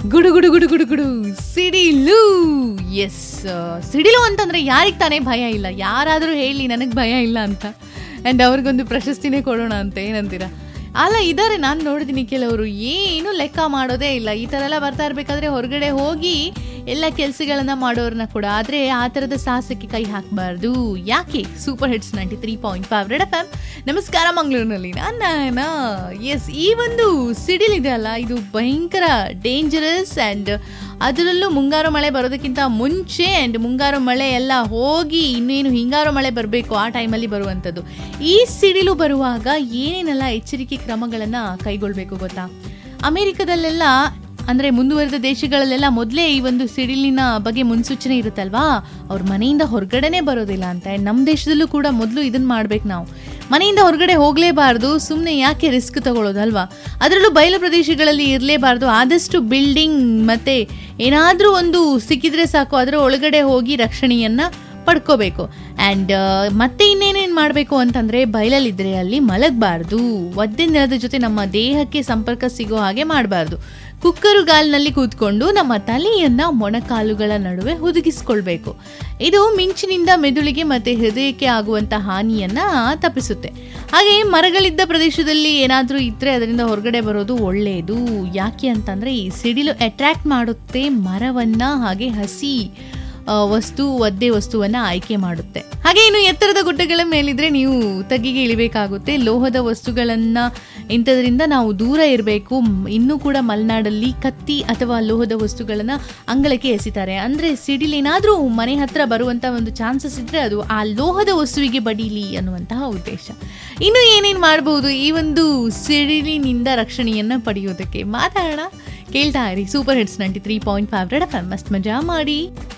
ಗುಡು ಗುಡು ಗುಡು ಗುಡು ಗುಡು ಸಿಡಿಲು ಎಸ್ ಸಿಡಿಲು ಅಂತಂದ್ರೆ ಯಾರಿಗೆ ತಾನೇ ಭಯ ಇಲ್ಲ ಯಾರಾದರೂ ಹೇಳಿ ನನಗೆ ಭಯ ಇಲ್ಲ ಅಂತ ಆ್ಯಂಡ್ ಅವ್ರಿಗೊಂದು ಪ್ರಶಸ್ತಿನೇ ಕೊಡೋಣ ಅಂತ ಏನಂತೀರಾ ಅಲ್ಲ ಇದ್ದಾರೆ ನಾನು ನೋಡಿದ್ದೀನಿ ಕೆಲವರು ಏನು ಲೆಕ್ಕ ಮಾಡೋದೇ ಇಲ್ಲ ಈ ಥರ ಎಲ್ಲ ಬರ್ತಾ ಇರಬೇಕಾದ್ರೆ ಹೊರಗಡೆ ಹೋಗಿ ಎಲ್ಲ ಕೆಲಸಗಳನ್ನ ಮಾಡೋರನ್ನ ಕೂಡ ಆದರೆ ಆ ಥರದ ಸಾಹಸಕ್ಕೆ ಕೈ ಹಾಕಬಾರ್ದು ಯಾಕೆ super hits ninety three point five red F M ನಮಸ್ಕಾರ ಮಂಗಳೂರಿನಲ್ಲಿ ನಾನು ಎಸ್ ಈ ಒಂದು ಸಿಡಿಲಿದೆ ಅಲ್ಲ ಇದು ಭಯಂಕರ ಡೇಂಜರಸ್ ಆ್ಯಂಡ್ ಅದರಲ್ಲೂ ಮುಂಗಾರು ಮಳೆ ಬರೋದಕ್ಕಿಂತ ಮುಂಚೆ ಆ್ಯಂಡ್ ಮುಂಗಾರು ಮಳೆ ಎಲ್ಲ ಹೋಗಿ ಇನ್ನೇನು ಹಿಂಗಾರು ಮಳೆ ಬರಬೇಕು ಆ ಟೈಮಲ್ಲಿ ಬರುವಂಥದ್ದು ಈ ಸಿಡಿಲು ಬರುವಾಗ ಏನೇನೆಲ್ಲ ಎಚ್ಚರಿಕೆ ಕ್ರಮಗಳನ್ನು ಕೈಗೊಳ್ಳಬೇಕು ಗೊತ್ತಾ ಅಮೇರಿಕದಲ್ಲೆಲ್ಲ ಅಂದರೆ ಮುಂದುವರೆದ ದೇಶಗಳಲ್ಲೆಲ್ಲ ಮೊದಲೇ ಈ ಒಂದು ಸಿಡಿಲಿನ ಬಗ್ಗೆ ಮುನ್ಸೂಚನೆ ಇರುತ್ತಲ್ವಾ ಅವ್ರ ಮನೆಯಿಂದ ಹೊರಗಡೆನೇ ಬರೋದಿಲ್ಲ ಅಂತ And ನಮ್ಮ ದೇಶದಲ್ಲೂ ಕೂಡ ಮೊದಲು ಇದನ್ನು ಮಾಡ್ಬೇಕು ನಾವು ಮನೆಯಿಂದ ಹೊರಗಡೆ ಹೋಗಲೇಬಾರ್ದು ಸುಮ್ಮನೆ ಯಾಕೆ ರಿಸ್ಕ್ ತಗೊಳ್ಳೋದಲ್ವಾ ಅದರಲ್ಲೂ ಬಯಲು ಪ್ರದೇಶಗಳಲ್ಲಿ ಇರಲೇಬಾರ್ದು ಆದಷ್ಟು ಬಿಲ್ಡಿಂಗ್ ಮತ್ತು ಏನಾದರೂ ಒಂದು ಸಿಕ್ಕಿದ್ರೆ ಸಾಕು ಅದರ ಒಳಗಡೆ ಹೋಗಿ ರಕ್ಷಣೆಯನ್ನು ಪಡ್ಕೋಬೇಕು ಆ್ಯಂಡ್ ಮತ್ತೆ ಇನ್ನೇನೇನು ಮಾಡಬೇಕು ಅಂತಂದರೆ ಬಯಲಲ್ಲಿದ್ದರೆ ಅಲ್ಲಿ ಮಲಗಬಾರ್ದು ಒದ್ದೆ ನೆಲದ ಜೊತೆ ನಮ್ಮ ದೇಹಕ್ಕೆ ಸಂಪರ್ಕ ಸಿಗೋ ಹಾಗೆ ಮಾಡಬಾರ್ದು ಕುಕ್ಕರು ಗಾಲ್ನಲ್ಲಿ ಕೂತ್ಕೊಂಡು ನಮ್ಮ ತಲೆಯನ್ನು ಮೊಣಕಾಲುಗಳ ನಡುವೆ ಹುದುಗಿಸ್ಕೊಳ್ಬೇಕು ಇದು ಮಿಂಚಿನಿಂದ ಮೆದುಳಿಗೆ ಮತ್ತು ಹೃದಯಕ್ಕೆ ಆಗುವಂಥ ಹಾನಿಯನ್ನು ತಪ್ಪಿಸುತ್ತೆ ಹಾಗೆ ಮರಗಳಿದ್ದ ಪ್ರದೇಶದಲ್ಲಿ ಏನಾದರೂ ಇದ್ದರೆ ಅದರಿಂದ ಹೊರಗಡೆ ಬರೋದು ಒಳ್ಳೆಯದು ಯಾಕೆ ಅಂತಂದರೆ ಈ ಸಿಡಿಲು ಅಟ್ರಾಕ್ಟ್ ಮಾಡುತ್ತೆ ಮರವನ್ನು ಹಾಗೆ ಹಸಿ ಆ, ವಸ್ತು ಒದ್ದೆ ವಸ್ತುವನ್ನ ಆಯ್ಕೆ ಮಾಡುತ್ತೆ ಹಾಗೆ ಇನ್ನು ಎತ್ತರದ ಗುಡ್ಡಗಳ ಮೇಲಿದ್ರೆ ನೀವು ತಗ್ಗಿಗೆ ಇಳಿಬೇಕಾಗುತ್ತೆ ಲೋಹದ ವಸ್ತುಗಳನ್ನ ಇಂಥದ್ರಿಂದ ನಾವು ದೂರ ಇರಬೇಕು ಇನ್ನೂ ಕೂಡ ಮಲೆನಾಡಲ್ಲಿ ಕತ್ತಿ ಅಥವಾ ಲೋಹದ ವಸ್ತುಗಳನ್ನ ಅಂಗಳಕ್ಕೆ ಎಸಿತಾರೆ ಅಂದ್ರೆ ಸಿಡಿಲೇನಾದ್ರೂ ಮನೆ ಹತ್ರ ಬರುವಂತ ಒಂದು ಚಾನ್ಸಸ್ ಇದ್ರೆ ಅದು ಆ ಲೋಹದ ವಸ್ತುವಿಗೆ ಬಡೀಲಿ ಅನ್ನುವಂತಹ ಉದ್ದೇಶ ಇನ್ನು ಏನೇನು ಮಾಡಬಹುದು ಈ ಒಂದು ಸಿಡಿಲಿನಿಂದ ರಕ್ಷಣೆಯನ್ನ ಪಡೆಯೋದಕ್ಕೆ ಮಾತಾಡೋಣ ಕೇಳ್ತಾ ಇರಿ super hits ninety three point five red F M ಮಸ್ತ್ ಮಜಾ ಮಾಡಿ